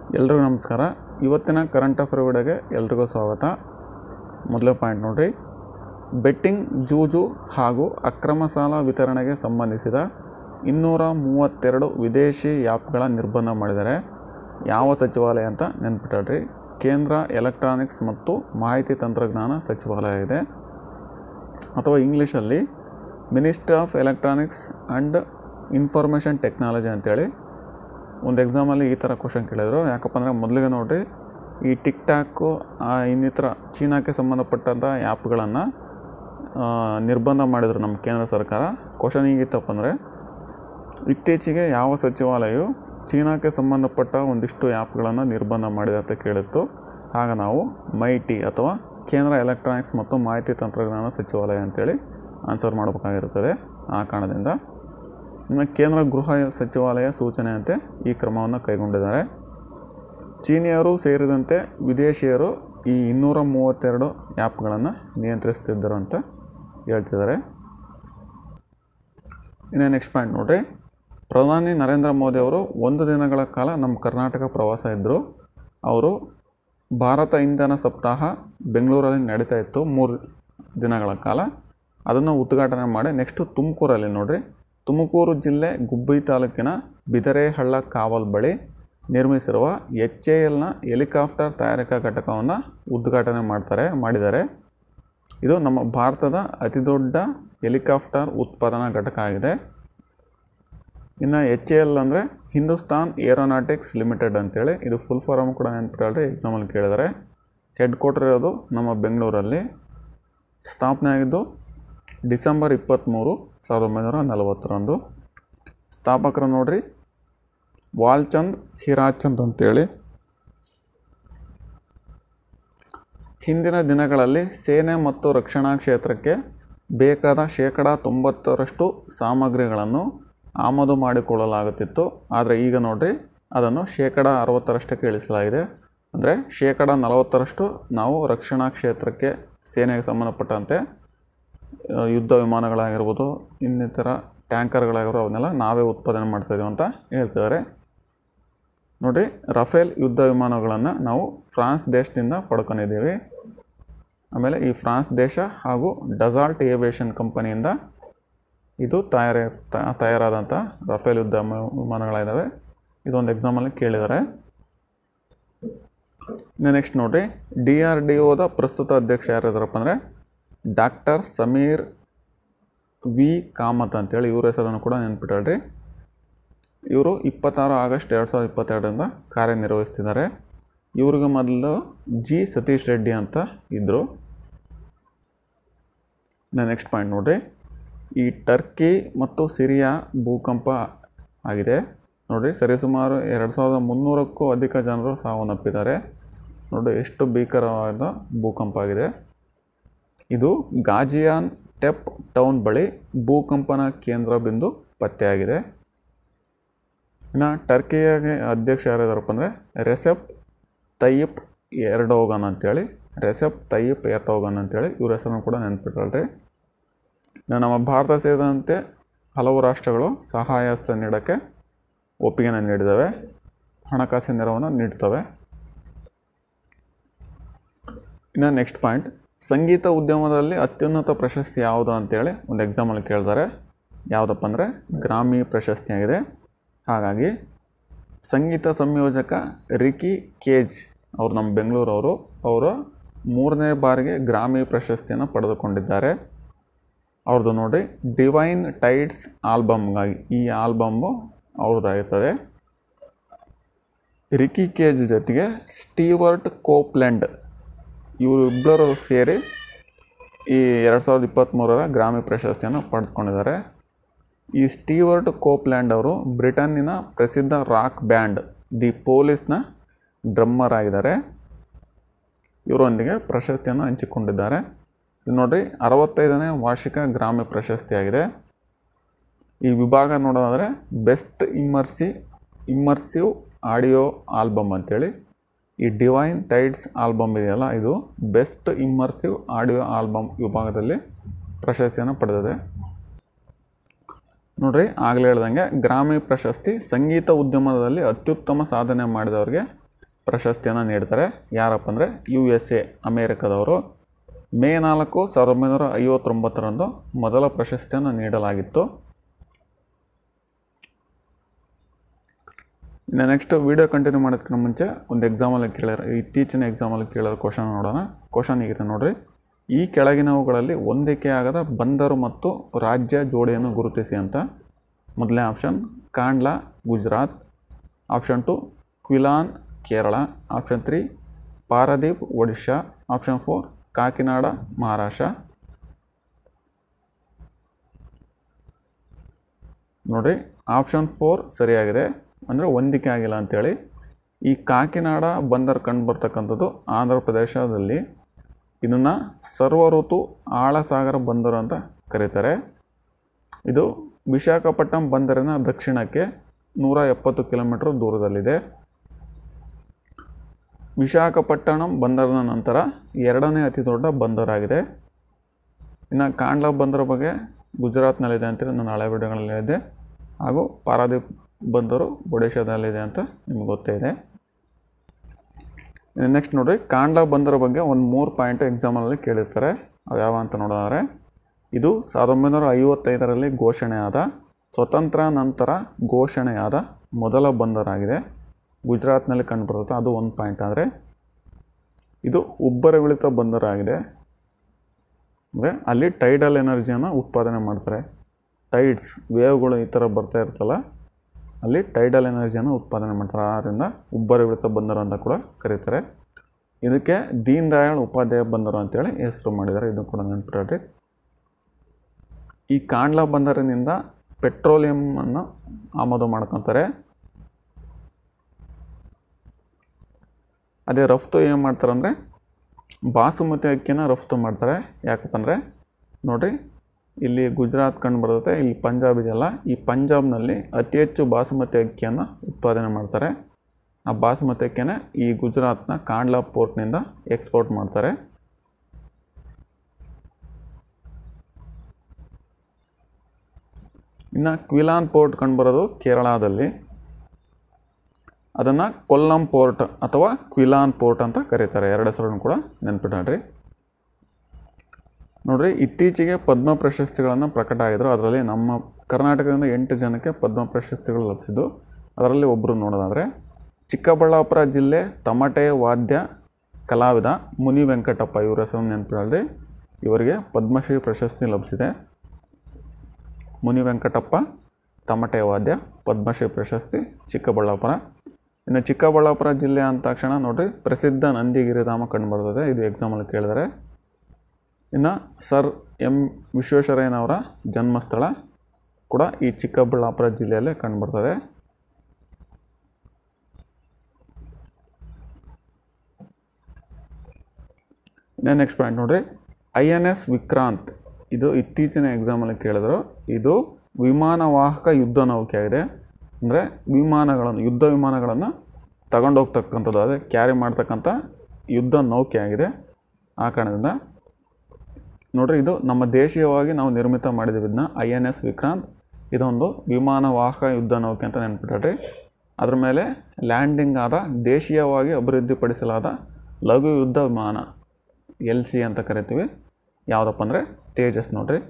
ಎಲ್ರಿಗೂ ನಮಸ್ಕಾರ ಇವತ್ತಿನ ಕರೆಂಟ್ ಅಫೇರ್ ವಿಡಿಯೋಗೆ ಎಲ್ರಿಗೂ ಸ್ವಾಗತ ಮೊದಲೇ ಪಾಯಿಂಟ್ ನೋಡಿರಿ ಬೆಟ್ಟಿಂಗ್ ಜೂಜು ಹಾಗೂ ಅಕ್ರಮ ಸಾಲ ವಿತರಣೆಗೆ ಸಂಬಂಧಿಸಿದ ಇನ್ನೂರ ಮೂವತ್ತೆರಡು ವಿದೇಶಿ ಆ್ಯಪ್ಗಳ ನಿರ್ಬಂಧ ಮಾಡಿದ್ದಾರೆ ಯಾವ ಸಚಿವಾಲಯ ಅಂತ ನೆನ್ಪಿಟ್ಟಾಡ್ರಿ ಕೇಂದ್ರ ಎಲೆಕ್ಟ್ರಾನಿಕ್ಸ್ ಮತ್ತು ಮಾಹಿತಿ ತಂತ್ರಜ್ಞಾನ ಸಚಿವಾಲಯ ಇದೆ ಅಥವಾ ಇಂಗ್ಲೀಷಲ್ಲಿ ministry of electronics and information technology ಅಂತೇಳಿ ಒಂದು ಎಕ್ಸಾಮಲ್ಲಿ ಈ ಥರ ಕ್ವಶನ್ ಕೇಳಿದರು ಯಾಕಪ್ಪ ಅಂದರೆ ಮೊದಲಿಗೆ ನೋಡಿರಿ ಈ ಟಿಕ್ ಟಾಕು ಇನ್ನಿತರ ಚೀನಾಕ್ಕೆ ಸಂಬಂಧಪಟ್ಟಂಥ ಆ್ಯಪ್ಗಳನ್ನು ನಿರ್ಬಂಧ ಮಾಡಿದರು ನಮ್ಮ ಕೇಂದ್ರ ಸರ್ಕಾರ ಕ್ವಶನ್ ಹೀಗಿತ್ತಪ್ಪ ಅಂದರೆ ಇತ್ತೀಚೆಗೆ ಯಾವ ಸಚಿವಾಲಯವು ಚೀನಾಕ್ಕೆ ಸಂಬಂಧಪಟ್ಟ ಒಂದಿಷ್ಟು ಆ್ಯಪ್ಗಳನ್ನು ನಿರ್ಬಂಧ ಮಾಡಿದೆ ಅಂತ ಕೇಳಿತ್ತು ಆಗ ನಾವು ಮೈಟಿ ಅಥವಾ ಕೇಂದ್ರ ಎಲೆಕ್ಟ್ರಾನಿಕ್ಸ್ ಮತ್ತು ಮಾಹಿತಿ ತಂತ್ರಜ್ಞಾನ ಸಚಿವಾಲಯ ಅಂತೇಳಿ ಆನ್ಸರ್ ಮಾಡಬೇಕಾಗಿರುತ್ತದೆ ಆ ಕಾರಣದಿಂದ ಇನ್ನು ಕೇಂದ್ರ ಗೃಹ ಸಚಿವಾಲಯ ಸೂಚನೆಯಂತೆ ಈ ಕ್ರಮವನ್ನು ಕೈಗೊಂಡಿದ್ದಾರೆ ಚೀನಿಯರು ಸೇರಿದಂತೆ ವಿದೇಶಿಯರು ಈ ಇನ್ನೂರ ಮೂವತ್ತೆರಡು ಆ್ಯಪ್ಗಳನ್ನು ನಿಯಂತ್ರಿಸ್ತಿದ್ದರು ಅಂತ ಹೇಳ್ತಿದ್ದಾರೆ ಇನ್ನು ನೆಕ್ಸ್ಟ್ ಪಾಯಿಂಟ್ ನೋಡಿರಿ ಪ್ರಧಾನಿ ನರೇಂದ್ರ ಮೋದಿ ಅವರು ಒಂದು ದಿನಗಳ ಕಾಲ ನಮ್ಮ ಕರ್ನಾಟಕ ಪ್ರವಾಸ ಇದ್ದರು ಅವರು ಭಾರತ ಇಂಧನ ಸಪ್ತಾಹ ಬೆಂಗಳೂರಲ್ಲಿ ನಡೀತಾ ಇತ್ತು ಮೂರು ದಿನಗಳ ಕಾಲ ಅದನ್ನು ಉದ್ಘಾಟನೆ ಮಾಡಿ ನೆಕ್ಸ್ಟು ತುಮಕೂರಲ್ಲಿ ನೋಡಿರಿ ತುಮಕೂರು ಜಿಲ್ಲೆ ಗುಬ್ಬಿ ತಾಲೂಕಿನ ಬಿದರೆಹಳ್ಳ ಕಾವಲ್ ಬಳಿ ನಿರ್ಮಿಸಿರುವ ಎಚ್ ಎ ಎಲ್ನ ಹೆಲಿಕಾಪ್ಟರ್ ತಯಾರಿಕಾ ಘಟಕವನ್ನು ಉದ್ಘಾಟನೆ ಮಾಡ್ತಾರೆ ಮಾಡಿದ್ದಾರೆ ಇದು ನಮ್ಮ ಭಾರತದ ಅತಿದೊಡ್ಡ ಹೆಲಿಕಾಪ್ಟರ್ ಉತ್ಪಾದನಾ ಘಟಕ ಆಗಿದೆ ಇನ್ನು ಎಚ್ ಎ ಎಲ್ ಅಂದರೆ ಹಿಂದೂಸ್ತಾನ್ ಏರೋನಾಟಿಕ್ಸ್ ಲಿಮಿಟೆಡ್ ಅಂತೇಳಿ ಇದು ಫುಲ್ ಫಾರಮ್ ಕೂಡ ನೆನಪಿಟ್ಕೊಳ್ಳಿ ಎಕ್ಸಾಮಲ್ಲಿ ಕೇಳಿದ್ದಾರೆ ಹೆಡ್ ಕ್ವಾರ್ಟರ್ ಇರೋದು ನಮ್ಮ ಬೆಂಗಳೂರಲ್ಲಿ ಸ್ಥಾಪನೆ ಆಗಿದ್ದು ಡಿಸೆಂಬರ್ ಇಪ್ಪತ್ತ್ಮೂರು ಸಾವಿರದ ಒಂಬೈನೂರ ನಲವತ್ತರಂದು ಸ್ಥಾಪಕರು ನೋಡ್ರಿ ವಾಲ್ಚಂದ್ ಹಿರಾಚಂದ್ ಅಂತೇಳಿ ಹಿಂದಿನ ದಿನಗಳಲ್ಲಿ ಸೇನೆ ಮತ್ತು ರಕ್ಷಣಾ ಕ್ಷೇತ್ರಕ್ಕೆ ಬೇಕಾದ ಶೇಕಡ ತೊಂಬತ್ತರಷ್ಟು ಸಾಮಗ್ರಿಗಳನ್ನು ಆಮದು ಮಾಡಿಕೊಳ್ಳಲಾಗುತ್ತಿತ್ತು ಆದರೆ ಈಗ ನೋಡ್ರಿ ಅದನ್ನು ಶೇಕಡ ಅರವತ್ತರಷ್ಟಕ್ಕೆ ಇಳಿಸಲಾಗಿದೆ ಅಂದರೆ ಶೇಕಡ ನಲವತ್ತರಷ್ಟು ನಾವು ರಕ್ಷಣಾ ಕ್ಷೇತ್ರಕ್ಕೆ ಸೇನೆಗೆ ಸಂಬಂಧಪಟ್ಟಂತೆ ಯುದ್ಧ ವಿಮಾನಗಳಾಗಿರ್ಬೋದು ಇನ್ನಿತರ ಟ್ಯಾಂಕರ್ಗಳಾಗಿರೋ ಅವನ್ನೆಲ್ಲ ನಾವೇ ಉತ್ಪಾದನೆ ಮಾಡ್ತಾಯಿದ್ದೀವಿ ಅಂತ ಹೇಳ್ತಿದ್ದಾರೆ ನೋಡಿ ರಫೇಲ್ ಯುದ್ಧ ವಿಮಾನಗಳನ್ನು ನಾವು ಫ್ರಾನ್ಸ್ ದೇಶದಿಂದ ಪಡ್ಕೊಂಡಿದ್ದೀವಿ ಆಮೇಲೆ ಈ ಫ್ರಾನ್ಸ್ ದೇಶ ಹಾಗೂ ಡಸಾಲ್ಟ್ ಏವಿಯೇಷನ್ ಕಂಪನಿಯಿಂದ ಇದು ತಯಾರಿ ತಯಾರಾದಂಥ ರಫೇಲ್ ಯುದ್ಧ ವಿಮಾನಗಳಿದ್ದಾವೆ ಇದೊಂದು ಎಕ್ಸಾಮಲ್ಲಿ ಕೇಳಿದ್ದಾರೆ ಇನ್ನು ನೆಕ್ಸ್ಟ್ ನೋಡಿರಿ ಡಿ ಆರ್ ಡಿ ಒದ ಪ್ರಸ್ತುತ ಅಧ್ಯಕ್ಷ ಯಾರಿದ್ದಾರಪ್ಪ ಅಂದರೆ ಡಾಕ್ಟರ್ ಸಮೀರ್ ವಿ ಕಾಮತ್ ಅಂತೇಳಿ ಇವ್ರ ಹೆಸರನ್ನು ಕೂಡ ನೆನ್ಪಿಟ್ಟಾಳ್ರಿ ಇವರು ಇಪ್ಪತ್ತಾರು ಆಗಸ್ಟ್ ಎರಡು ಸಾವಿರದ ಇಪ್ಪತ್ತೆರಡರಿಂದ ಕಾರ್ಯನಿರ್ವಹಿಸ್ತಿದ್ದಾರೆ ಇವ್ರಿಗೆ ಮೊದಲು ಜಿ ಸತೀಶ್ ರೆಡ್ಡಿ ಅಂತ ಇದ್ದರು ನೆಕ್ಸ್ಟ್ ಪಾಯಿಂಟ್ ನೋಡಿರಿ ಈ ಟರ್ಕಿ ಮತ್ತು ಸಿರಿಯಾ ಭೂಕಂಪ ಆಗಿದೆ ನೋಡಿರಿ ಸರಿಸುಮಾರು ಎರಡು ಸಾವಿರದ ಮುನ್ನೂರಕ್ಕೂ ಅಧಿಕ ಜನರು ಸಾವನ್ನಪ್ಪಿದ್ದಾರೆ ನೋಡಿ ಎಷ್ಟು ಭೀಕರವಾದ ಭೂಕಂಪ ಆಗಿದೆ ಇದು ಗಾಜಿಯಾನ್ ಟೆಪ್ ಟೌನ್ ಬಳಿ ಭೂಕಂಪನ ಕೇಂದ್ರ ಬಿಂದು ಪತ್ತೆಯಾಗಿದೆ ಇನ್ನು ಟರ್ಕಿಯಾಗೆ ಅಧ್ಯಕ್ಷ ಯಾರಿದಾರಪ್ಪ ಅಂದರೆ ರೆಸೆಪ್ ತಯ್ಯಿಪ್ ಎರಡೋಗನ್ ಅಂತೇಳಿ ರೆಸೆಪ್ ತಯ್ಯಿಪ್ ಎರಡೋಗನ್ ಅಂತೇಳಿ ಇವ್ರ ಹೆಸರನ್ನು ಕೂಡ ನೆನ್ಪಿಟ್ಕೊಳ್ರಿ ಇನ್ನು ನಮ್ಮ ಭಾರತ ಸೇರಿದಂತೆ ಹಲವು ರಾಷ್ಟ್ರಗಳು ಸಹಾಯ ಹಸ್ತ ನೀಡೋಕ್ಕೆ ಒಪ್ಪಿಗೆನ ನೀಡಿದ್ದಾವೆ ಹಣಕಾಸಿನ ನೆರವನ್ನು ನೀಡ್ತವೆ ಇನ್ನು ನೆಕ್ಸ್ಟ್ ಪಾಯಿಂಟ್ ಸಂಗೀತ ಉದ್ಯಮದಲ್ಲಿ ಅತ್ಯುನ್ನತ ಪ್ರಶಸ್ತಿ ಯಾವುದು ಅಂತೇಳಿ ಒಂದು ಎಕ್ಸಾಮಲ್ಲಿ ಕೇಳಿದ್ದಾರೆ ಯಾವುದಪ್ಪ ಅಂದರೆ ಗ್ರಾಮಿ ಪ್ರಶಸ್ತಿಯಾಗಿದೆ ಹಾಗಾಗಿ ಸಂಗೀತ ಸಂಯೋಜಕ ರಿಕಿ ಕೇಜ್ ಅವರು ನಮ್ಮ ಬೆಂಗಳೂರವರು ಅವರು ಮೂರನೇ ಬಾರಿಗೆ ಗ್ರಾಮಿ ಪ್ರಶಸ್ತಿಯನ್ನು ಪಡೆದುಕೊಂಡಿದ್ದಾರೆ ಅವ್ರದ್ದು ನೋಡಿ ಡಿವೈನ್ ಟೈಡ್ಸ್ ಆಲ್ಬಮ್ಗಾಗಿ ಈ ಆಲ್ಬಮ್ಮು ಅವ್ರದ್ದಾಗಿರ್ತದೆ ರಿಕಿ ಕೇಜ್ ಜೊತೆಗೆ ಸ್ಟೀವರ್ಟ್ ಕೋಪ್ಲೆಂಡ್ ಇವರಿಬ್ಬರು ಸೇರಿ ಈ ಎರಡು ಸಾವಿರದ ಇಪ್ಪತ್ತ್ಮೂರರ ಗ್ರಾಮಿ ಪ್ರಶಸ್ತಿಯನ್ನು ಪಡೆದುಕೊಂಡಿದ್ದಾರೆ ಈ ಸ್ಟೀವರ್ಟ್ ಕೋಪ್ಲ್ಯಾಂಡ್ ಅವರು ಬ್ರಿಟನ್ನಿನ ಪ್ರಸಿದ್ಧ ರಾಕ್ ಬ್ಯಾಂಡ್ ದಿ ಪೊಲೀಸ್ನ ಡ್ರಮ್ಮರ್ ಆಗಿದ್ದಾರೆ ಇವರೊಂದಿಗೆ ಪ್ರಶಸ್ತಿಯನ್ನು ಹಂಚಿಕೊಂಡಿದ್ದಾರೆ ಇದು ನೋಡಿರಿ ಅರವತ್ತೈದನೇ ವಾರ್ಷಿಕ ಗ್ರಾಮಿ ಪ್ರಶಸ್ತಿಯಾಗಿದೆ ಈ ವಿಭಾಗ ನೋಡೋದಾದರೆ best immersive immersive audio album ಅಂತೇಳಿ ಈ ಡಿವೈನ್ ಟೈಡ್ಸ್ ಆಲ್ಬಮ್ ಇದೆಯಲ್ಲ ಇದು ಬೆಸ್ಟ್ ಇಮ್ಮರ್ಸಿವ್ ಆಡಿಯೋ ಆಲ್ಬಮ್ ವಿಭಾಗದಲ್ಲಿ ಪ್ರಶಸ್ತಿಯನ್ನು ಪಡೆದಿದೆ ನೋಡ್ರಿ ಆಗಲೇ ಹೇಳ್ದಂಗೆ ಗ್ರಾಮಿ ಪ್ರಶಸ್ತಿ ಸಂಗೀತ ಉದ್ಯಮದಲ್ಲಿ ಅತ್ಯುತ್ತಮ ಸಾಧನೆ ಮಾಡಿದವರಿಗೆ ಪ್ರಶಸ್ತಿಯನ್ನು ನೀಡ್ತಾರೆ ಯಾರಪ್ಪ ಅಂದರೆ ಯು ಎಸ್ ಎ ಅಮೇರಿಕದವರು ಮೇ ನಾಲ್ಕು ಸಾವಿರದ ಒಂಬೈನೂರ ಐವತ್ತೊಂಬತ್ತರಂದು ಮೊದಲ ಪ್ರಶಸ್ತಿಯನ್ನು ನೀಡಲಾಗಿತ್ತು ಇನ್ನು ನೆಕ್ಸ್ಟ್ ವಿಡಿಯೋ ಕಂಟಿನ್ಯೂ ಮಾಡೋದಕ್ಕಿಂತ ಮುಂಚೆ ಒಂದು ಎಕ್ಸಾಮಲ್ಲಿ ಕೇಳಿರೋ ಇತ್ತೀಚಿನ ಎಕ್ಸಾಮಲ್ಲಿ ಕೇಳಿರೋ ಕ್ವಶನ್ ನೋಡೋಣ ಕ್ವಶನ್ ಹೀಗಿದೆ ನೋಡ್ರಿ ಈ ಕೆಳಗಿನವುಗಳಲ್ಲಿ ಹೊಂದಿಕೆಯಾಗದ ಬಂದರು ಮತ್ತು ರಾಜ್ಯ ಜೋಡಿಯನ್ನು ಗುರುತಿಸಿ ಅಂತ ಮೊದಲನೇ option Kandla Gujarat option two Quilon Kerala option three Paradip Odisha option four Kakinada Maharashtra ನೋಡಿರಿ ಆಪ್ಷನ್ ಫೋರ್ ಸರಿಯಾಗಿದೆ ಅಂದರೆ ಹೊಂದಿಕೆ ಆಗಿಲ್ಲ ಅಂಥೇಳಿ ಈ ಕಾಕಿನಾಡ ಬಂದರ್ ಕಂಡು ಬರ್ತಕ್ಕಂಥದ್ದು ಆಂಧ್ರ ಪ್ರದೇಶದಲ್ಲಿ ಇದನ್ನು ಸರ್ವ ಋತು ಆಳಸಾಗರ ಬಂದರು ಅಂತ ಕರೀತಾರೆ ಇದು ವಿಶಾಖಪಟ್ಟಣಂ ಬಂದರಿನ ದಕ್ಷಿಣಕ್ಕೆ ನೂರ ಎಪ್ಪತ್ತು ಕಿಲೋಮೀಟರ್ ದೂರದಲ್ಲಿದೆ ವಿಶಾಖಪಟ್ಟಣಂ ಬಂದರಿನ ನಂತರ ಎರಡನೇ ಅತಿ ದೊಡ್ಡ ಬಂದರಾಗಿದೆ ಇನ್ನು ಕಾಂಡ್ಲಾ ಬಂದರ ಬಗ್ಗೆ ಗುಜರಾತ್ನಲ್ಲಿದೆ ಅಂತೇಳಿ ನಾನು ಹಳೆ ವಿಡಿಯೋಗಳಲ್ಲಿ ಹೇಳಿದ್ದೆ ಹಾಗೂ ಪಾರಾದೀಪ್ ಬಂದರು ಒಡಿಶಾದಲ್ಲಿದೆ ಅಂತ ನಿಮ್ಗೆ ಗೊತ್ತೇ ಇದೆ ನೆಕ್ಸ್ಟ್ ನೋಡಿರಿ ಕಾಂಡ್ಲಾ ಬಂದರ ಬಗ್ಗೆ ಒಂದು ಮೂರು ಪಾಯಿಂಟ್ ಎಕ್ಸಾಮಲ್ಲಿ ಕೇಳಿರ್ತಾರೆ ಅವು ಯಾವ ಅಂತ ನೋಡೋದಾದ್ರೆ ಇದು ಸಾವಿರದ ಒಂಬೈನೂರ ಐವತ್ತೈದರಲ್ಲಿ ಘೋಷಣೆಯಾದ ಸ್ವತಂತ್ರ ನಂತರ ಘೋಷಣೆಯಾದ ಮೊದಲ ಬಂದರಾಗಿದೆ ಗುಜರಾತ್ನಲ್ಲಿ ಕಂಡುಬರುತ್ತೆ ಅದು ಒಂದು ಪಾಯಿಂಟ್ ಆದರೆ ಇದು ಉಬ್ಬರವಿಳಿತ ಬಂದರಾಗಿದೆ ಅಂದರೆ ಅಲ್ಲಿ ಟೈಡಲ್ ಎನರ್ಜಿಯನ್ನು ಉತ್ಪಾದನೆ ಮಾಡ್ತಾರೆ ಟೈಡ್ಸ್ ವೇವ್ಗಳು ಈ ಥರ ಬರ್ತಾ ಇರ್ತಲ್ಲ ಅಲ್ಲಿ ಟೈಡಲ್ ಎನರ್ಜಿಯನ್ನು ಉತ್ಪಾದನೆ ಮಾಡ್ತಾರೆ ಆದ್ದರಿಂದ ಉಬ್ಬರವಿಳಿತ ಬಂದರು ಅಂತ ಕೂಡ ಕರೀತಾರೆ ಇದಕ್ಕೆ ದೀನ್ ದಯಾಳ್ ಉಪಾಧ್ಯಾಯ ಬಂದರು ಅಂತೇಳಿ ಹೆಸರು ಮಾಡಿದ್ದಾರೆ ಇದು ಕೂಡ ನೆನಪಿಡ್ರಿ ಈ ಕಾಂಡ್ಲಾ ಬಂದರಿನಿಂದ ಪೆಟ್ರೋಲಿಯಮನ್ನು ಆಮದು ಮಾಡ್ಕೊತಾರೆ ಅದೇ ರಫ್ತು ಏನು ಮಾಡ್ತಾರೆ ಅಂದರೆ ಬಾಸುಮತಿ ಅಕ್ಕಿನ ರಫ್ತು ಮಾಡ್ತಾರೆ ಯಾಕಪ್ಪಂದರೆ ನೋಡಿರಿ ಇಲ್ಲಿ ಗುಜರಾತ್ ಕಂಡು ಬರುತ್ತೆ ಇಲ್ಲಿ ಪಂಜಾಬ್ ಇದೆಯಲ್ಲ ಈ ಪಂಜಾಬ್ನಲ್ಲಿ ಅತಿ ಹೆಚ್ಚು ಬಾಸುಮತಿ ಅಕ್ಕಿಯನ್ನು ಉತ್ಪಾದನೆ ಮಾಡ್ತಾರೆ ಆ ಬಾಸುಮತಿ ಅಕ್ಕಿನ ಈ ಗುಜರಾತ್ನ ಕಾಂಡ್ಲಾ ಪೋರ್ಟ್ನಿಂದ ಎಕ್ಸ್ಪೋರ್ಟ್ ಮಾಡ್ತಾರೆ ಇನ್ನು ಕ್ವಿಲಾನ್ ಪೋರ್ಟ್ ಕಂಡುಬರೋದು ಕೇರಳದಲ್ಲಿ ಅದನ್ನು ಕೊಲ್ಲಂ ಪೋರ್ಟ್ ಅಥವಾ ಕ್ವಿಲಾನ್ ಪೋರ್ಟ್ ಅಂತ ಕರೀತಾರೆ ಎರಡು ಹೆಸರನ್ನು ಕೂಡ ನೆನ್ಪಿಟ್ರಿ ನೋಡ್ರಿ ಇತ್ತೀಚೆಗೆ ಪದ್ಮ ಪ್ರಶಸ್ತಿಗಳನ್ನು ಪ್ರಕಟ ಆಗಿದ್ರು ಅದರಲ್ಲಿ ನಮ್ಮ ಕರ್ನಾಟಕದಿಂದ ಎಂಟು ಜನಕ್ಕೆ ಪದ್ಮ ಪ್ರಶಸ್ತಿಗಳು ಲಭಿಸಿದ್ದು ಅದರಲ್ಲಿ ಒಬ್ಬರು ನೋಡೋದಾದರೆ ಚಿಕ್ಕಬಳ್ಳಾಪುರ ಜಿಲ್ಲೆ ತಮಟೆ ವಾದ್ಯ ಕಲಾವಿದ ಮುನಿ ವೆಂಕಟಪ್ಪ ಇವರ ಹೆಸರನ್ನು ನೆನಪಿಡಲ್ರಿ ಇವರಿಗೆ ಪದ್ಮಶ್ರೀ ಪ್ರಶಸ್ತಿ ಲಭಿಸಿದೆ ಮುನಿ ವೆಂಕಟಪ್ಪ ತಮಟೆ ವಾದ್ಯ ಪದ್ಮಶ್ರೀ ಪ್ರಶಸ್ತಿ ಚಿಕ್ಕಬಳ್ಳಾಪುರ ಇನ್ನು ಚಿಕ್ಕಬಳ್ಳಾಪುರ ಜಿಲ್ಲೆ ಅಂದ ತಕ್ಷಣ ನೋಡಿರಿ ಪ್ರಸಿದ್ಧ ನಂದಿಗಿರಿಧಾಮ ಕಂಡುಬರ್ತದೆ ಇದು ಎಕ್ಸಾಮಲ್ಲಿ ಕೇಳಿದರೆ ಇನ್ನು ಸರ್ ಎಂ ವಿಶ್ವೇಶ್ವರಯ್ಯನವರ ಜನ್ಮಸ್ಥಳ ಕೂಡ ಈ ಚಿಕ್ಕಬಳ್ಳಾಪುರ ಜಿಲ್ಲೆಯಲ್ಲೇ ಕಂಡುಬರ್ತದೆ ಇನ್ನು ನೆಕ್ಸ್ಟ್ ಪಾಯಿಂಟ್ ನೋಡಿರಿ ಐ ಎನ್ ಎಸ್ ವಿಕ್ರಾಂತ್ ಇದು ಇತ್ತೀಚಿನ ಎಕ್ಸಾಮಲ್ಲಿ ಕೇಳಿದ್ರು ಇದು ವಿಮಾನವಾಹಕ ಯುದ್ಧ ನೌಕೆ ಆಗಿದೆ ಅಂದರೆ ವಿಮಾನಗಳನ್ನು ಯುದ್ಧ ವಿಮಾನಗಳನ್ನು ತಗೊಂಡೋಗ್ತಕ್ಕಂಥದ್ದು ಅದೇ ಕ್ಯಾರಿ ಮಾಡ್ತಕ್ಕಂಥ ಯುದ್ಧ ನೌಕೆ ಆಗಿದೆ ಆ ಕಾರಣದಿಂದ ನೋಡ್ರಿ ಇದು ನಮ್ಮ ದೇಶೀಯವಾಗಿ ನಾವು ನಿರ್ಮಿತ ಮಾಡಿದ್ದೀವಿ ಇದನ್ನ ಐ ಎನ್ ಎಸ್ ವಿಕ್ರಾಂತ್ ಇದೊಂದು ವಿಮಾನವಾಹಕ ಯುದ್ಧ ನೌಕೆ ಅಂತ ನೆನ್ಪಿಟ್ರಿ ಅದ್ರ ಮೇಲೆ ಲ್ಯಾಂಡಿಂಗ್ ಆದ ದೇಶೀಯವಾಗಿ ಅಭಿವೃದ್ಧಿಪಡಿಸಲಾದ ಲಘು ಯುದ್ಧ ವಿಮಾನ ಎಲ್ ಸಿ ಅಂತ ಕರಿತೀವಿ ಯಾವುದಪ್ಪ ಅಂದರೆ ತೇಜಸ್ ನೋಡ್ರಿ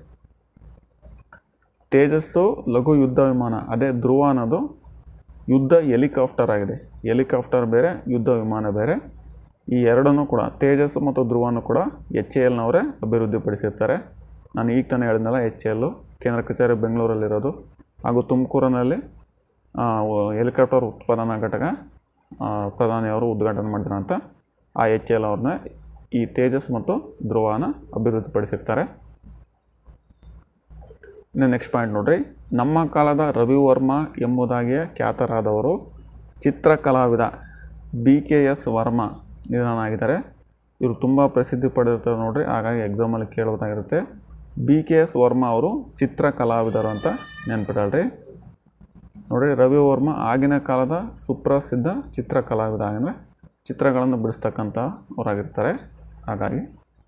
ತೇಜಸ್ಸು ಲಘು ಯುದ್ಧ ವಿಮಾನ ಅದೇ ಧ್ರುವ ಅನ್ನೋದು ಯುದ್ಧ ಹೆಲಿಕಾಪ್ಟರ್ ಆಗಿದೆ ಹೆಲಿಕಾಪ್ಟರ್ ಬೇರೆ ಯುದ್ಧ ವಿಮಾನ ಬೇರೆ ಈ ಎರಡನ್ನೂ ಕೂಡ ತೇಜಸ್ ಮತ್ತು ಧ್ರುವನು ಕೂಡ ಎಚ್ ಎ ಎಲ್ನವರೇ ಅಭಿವೃದ್ಧಿಪಡಿಸಿರ್ತಾರೆ ನಾನು ಈಗ ತಾನೇ ಹೇಳಿದ್ನಲ್ಲ ಎಚ್ ಎ ಎಲ್ಲು ಕೇಂದ್ರ ಕಚೇರಿ ಬೆಂಗಳೂರಲ್ಲಿರೋದು ಹಾಗೂ ತುಮಕೂರಿನಲ್ಲಿ ಆ, ವ- ಹೆಲಿಕಾಪ್ಟರ್ ಉತ್ಪಾದನಾ ಘಟಕ ಆ, ಪ್ರಧಾನಿಯವರು ಉದ್ಘಾಟನೆ ಮಾಡಿದ್ರು ಅಂತ ಆ ಎಚ್ ಎಲ್ ಅವ್ರನ್ನ ಈ ತೇಜಸ್ ಮತ್ತು ಧ್ರುವನ ಅಭಿವೃದ್ಧಿಪಡಿಸಿರ್ತಾರೆ ಇನ್ನು ನೆಕ್ಸ್ಟ್ ಪಾಯಿಂಟ್ ನೋಡ್ರಿ ನಮ್ಮ ಕಾಲದ ರವಿವರ್ಮ ಎಂಬುದಾಗಿಯೇ ಖ್ಯಾತರಾದವರು ಚಿತ್ರಕಲಾವಿದ ಬಿ ಕೆ ಎಸ್ ವರ್ಮ ನಿಧನರಾಗಿದ್ದಾರೆ ಇವರು ತುಂಬ ಪ್ರಸಿದ್ಧಿ ಪಡೆದಿರ್ತಾರೆ ನೋಡ್ರಿ ಹಾಗಾಗಿ ಎಕ್ಸಾಮಲ್ಲಿ ಕೇಳೋದಾಗಿರುತ್ತೆ ಬಿ ಕೆ ಎಸ್ ವರ್ಮ ಅವರು ಚಿತ್ರಕಲಾವಿದರು ಅಂತ ನೆನ್ಪಿಡಲ್ರಿ ನೋಡ್ರಿ ರವಿ ವರ್ಮ ಆಗಿನ ಕಾಲದ ಸುಪ್ರಸಿದ್ಧ ಚಿತ್ರಕಲಾವಿದ ಅಂದರೆ ಚಿತ್ರಗಳನ್ನು ಬಿಡಿಸ್ತಕ್ಕಂಥ ಅವರಾಗಿರ್ತಾರೆ ಹಾಗಾಗಿ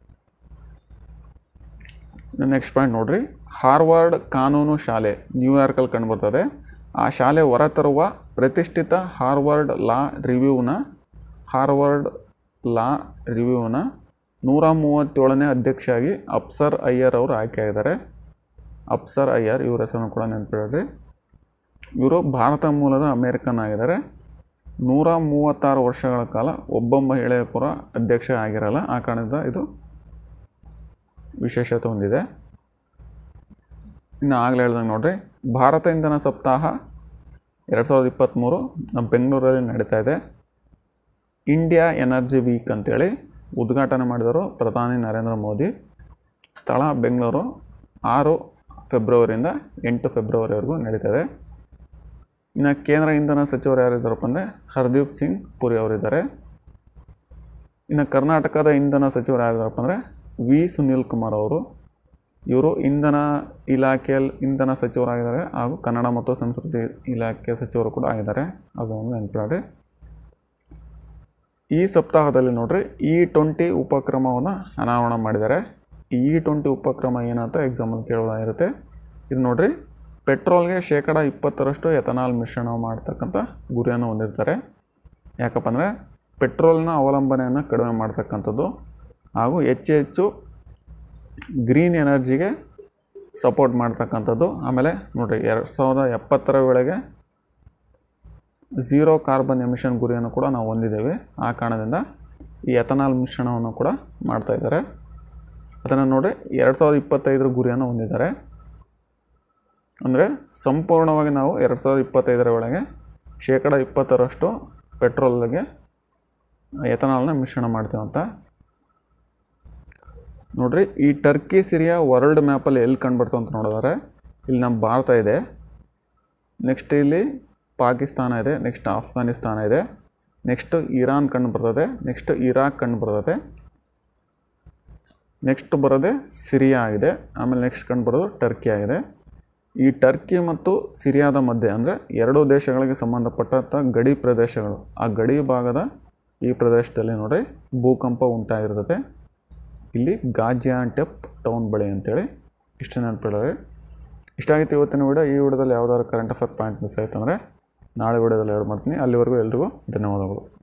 ನೆಕ್ಸ್ಟ್ ಪಾಯಿಂಟ್ ನೋಡ್ರಿ ಹಾರ್ವರ್ಡ್ ಕಾನೂನು ಶಾಲೆ ನ್ಯೂಯಾರ್ಕಲ್ಲಿ ಕಂಡುಬರ್ತದೆ ಆ ಶಾಲೆ ಹೊರತರುವ ಪ್ರತಿಷ್ಠಿತ ಹಾರ್ವರ್ಡ್ ಲಾ ರಿವ್ಯೂನ ಹಾರ್ವರ್ಡ್ ಲಾ ರಿವ್ಯೂನ ನೂರ ಮೂವತ್ತೇಳನೇ ಅಧ್ಯಕ್ಷರಾಗಿ ಅಪ್ಸರ್ ಅಯ್ಯರ್ ಅವರು ಆಯ್ಕೆಯಾಗಿದ್ದಾರೆ ಅಪ್ಸರ್ ಅಯ್ಯರ್ ಇವ್ರ ಹೆಸರನ್ನು ಕೂಡ ನೆನಪಿಡ್ರಿ ಇವರು ಭಾರತ ಮೂಲದ ಅಮೇರಿಕನ್ ಆಗಿದ್ದಾರೆ ನೂರ ಮೂವತ್ತಾರು ವರ್ಷಗಳ ಕಾಲ ಒಬ್ಬ ಮಹಿಳೆಯ ಕೂಡ ಅಧ್ಯಕ್ಷ ಆಗಿರಲ್ಲ ಆ ಕಾರಣದಿಂದ ಇದು ವಿಶೇಷತೆ ಹೊಂದಿದೆ ಇನ್ನು ಆಗಲೇ ಹೇಳ್ದಂಗೆ ನೋಡ್ರಿ ಭಾರತ ಇಂಧನ ಸಪ್ತಾಹ ಎರಡು ಸಾವಿರದ ಇಪ್ಪತ್ತ್ಮೂರು ನಮ್ಮ ಬೆಂಗಳೂರಲ್ಲಿ ನಡೀತಾ ಇದೆ ಇಂಡಿಯಾ ಎನರ್ಜಿ ವೀಕ್ ಅಂತೇಳಿ ಉದ್ಘಾಟನೆ ಮಾಡಿದರು ಪ್ರಧಾನಿ ನರೇಂದ್ರ ಮೋದಿ ಸ್ಥಳ ಬೆಂಗಳೂರು ಆರು ಫೆಬ್ರವರಿಯಿಂದ ಎಂಟು ಫೆಬ್ರವರಿವರೆಗೂ ನಡೀತದೆ ಇನ್ನು ಕೇಂದ್ರ ಇಂಧನ ಸಚಿವರು ಯಾರಿದ್ದಾರಪ್ಪ ಅಂದರೆ ಹರ್ದೀಪ್ ಸಿಂಗ್ ಪುರಿ ಅವರಿದ್ದಾರೆ ಇನ್ನು ಕರ್ನಾಟಕದ ಇಂಧನ ಸಚಿವರು ಯಾರಿದ್ದಾರಪ್ಪ ಅಂದರೆ ವಿ ಸುನೀಲ್ ಕುಮಾರ್ ಅವರು ಇವರು ಇಂಧನ ಇಲಾಖೆಯಲ್ಲಿ ಇಂಧನ ಸಚಿವರಾಗಿದ್ದಾರೆ ಹಾಗೂ ಕನ್ನಡ ಮತ್ತು ಸಂಸ್ಕೃತಿ ಇಲಾಖೆ ಸಚಿವರು ಕೂಡ ಆಗಿದ್ದಾರೆ ಅದನ್ನು ನೆನಪಿಡಿ ಈ ಸಪ್ತಾಹದಲ್ಲಿ ನೋಡ್ರಿ ಇ ಟ್ವೆಂಟಿ ಉಪಕ್ರಮವನ್ನು ಅನಾವರಣ ಮಾಡಿದ್ದಾರೆ ಈ ಇ ಟ್ವೆಂಟಿ ಉಪಕ್ರಮ ಏನಂತ ಎಕ್ಸಾಂಪಲ್ ಕೇಳೋದಾಗಿರುತ್ತೆ ಇದು ನೋಡ್ರಿ ಪೆಟ್ರೋಲ್ಗೆ ಶೇಕಡ ಇಪ್ಪತ್ತರಷ್ಟು ಎಥನಾಲ್ ಮಿಶ್ರಣ ಮಾಡ್ತಕ್ಕಂಥ ಗುರಿಯನ್ನು ಹೊಂದಿರ್ತಾರೆ ಯಾಕಪ್ಪ ಅಂದರೆ ಪೆಟ್ರೋಲ್ನ ಅವಲಂಬನೆಯನ್ನು ಕಡಿಮೆ ಮಾಡ್ತಕ್ಕಂಥದ್ದು ಹಾಗೂ ಹೆಚ್ಚು ಹೆಚ್ಚು ಗ್ರೀನ್ ಎನರ್ಜಿಗೆ ಸಪೋರ್ಟ್ ಮಾಡ್ತಕ್ಕಂಥದ್ದು ಆಮೇಲೆ ನೋಡಿರಿ ಎರಡು ಸಾವಿರದ ಎಪ್ಪತ್ತರ ವೇಳೆಗೆ ಝೀರೋ ಕಾರ್ಬನ್ ಎಮಿಷನ್ ಗುರಿಯನ್ನು ಕೂಡ ನಾವು ಹೊಂದಿದ್ದೇವೆ ಆ ಕಾರಣದಿಂದ ಈ ಎಥನಾಲ್ ಮಿಶ್ರಣವನ್ನು ಕೂಡ ಮಾಡ್ತಾ ಇದ್ದಾರೆ ಅದನ್ನು ನೋಡಿ ಎರಡು ಸಾವಿರದ ಇಪ್ಪತ್ತೈದರ ಗುರಿಯನ್ನು ಹೊಂದಿದ್ದಾರೆ ಅಂದರೆ ಸಂಪೂರ್ಣವಾಗಿ ನಾವು ಎರಡು ಸಾವಿರದ ಇಪ್ಪತ್ತೈದರ ಒಳಗೆ ಶೇಕಡ ಇಪ್ಪತ್ತರಷ್ಟು ಪೆಟ್ರೋಲ್ಗೆ ಎಥನಾಲ್ನ ಮಿಶ್ರಣ ಮಾಡ್ತೀವಿ ಅಂತ ನೋಡ್ರಿ ಈ ಟರ್ಕಿ ಸಿರಿಯಾ ವರ್ಲ್ಡ್ ಮ್ಯಾಪಲ್ಲಿ ಎಲ್ಲಿ ಕಂಡುಬರ್ತವೆ ಅಂತ ನೋಡಿದ್ರೆ ಇಲ್ಲಿ ನಮ್ಮ ಭಾರತ ಇದೆ ನೆಕ್ಸ್ಟ್ ಇಲ್ಲಿ ಪಾಕಿಸ್ತಾನ ಇದೆ ನೆಕ್ಸ್ಟ್ ಆಫ್ಘಾನಿಸ್ತಾನ ಇದೆ ನೆಕ್ಸ್ಟ್ ಇರಾನ್ ಕಂಡು ಬರ್ತದೆ ನೆಕ್ಸ್ಟ್ ಇರಾಕ್ ಕಂಡು ಬರ್ತದೆ ನೆಕ್ಸ್ಟ್ ಬರೋದೇ ಸಿರಿಯಾ ಆಗಿದೆ ಆಮೇಲೆ ನೆಕ್ಸ್ಟ್ ಕಂಡು ಬರೋದು ಟರ್ಕಿ ಆಗಿದೆ ಈ ಟರ್ಕಿ ಮತ್ತು ಸಿರಿಯಾದ ಮಧ್ಯೆ ಅಂದರೆ ಎರಡೂ ದೇಶಗಳಿಗೆ ಸಂಬಂಧಪಟ್ಟಂಥ ಗಡಿ ಪ್ರದೇಶಗಳು ಆ ಗಡಿ ಭಾಗದ ಈ ಪ್ರದೇಶದಲ್ಲಿ ನೋಡಿ ಭೂಕಂಪ ಉಂಟಾಗಿರ್ತದೆ ಇಲ್ಲಿ ಗಾಜಿಯಾನ್ಟೆಪ್ ಟೌನ್ ಬಳಿ ಅಂತೇಳಿ ಇಷ್ಟು ನೆನಪಿಡೋರಿ ಇಷ್ಟ ಆಗಿತ್ತು ಇವತ್ತಿನ ವಿಡಿಯೋ ಈ ವಿಡಿಯೋದಲ್ಲಿ ಯಾವ್ದಾದ್ರು ಕರೆಂಟ್ ಅಫೇರ್ ಪಾಯಿಂಟ್ ಮಿಸ್ ಆಯ್ತು ಅಂದರೆ ನಾಳೆ ವಿಡಿಯೋದಲ್ಲಿ ಎರಡು ಮಾಡ್ತೀನಿ ಅಲ್ಲಿವರೆಗೂ ಎಲ್ರಿಗೂ ಧನ್ಯವಾದಗಳು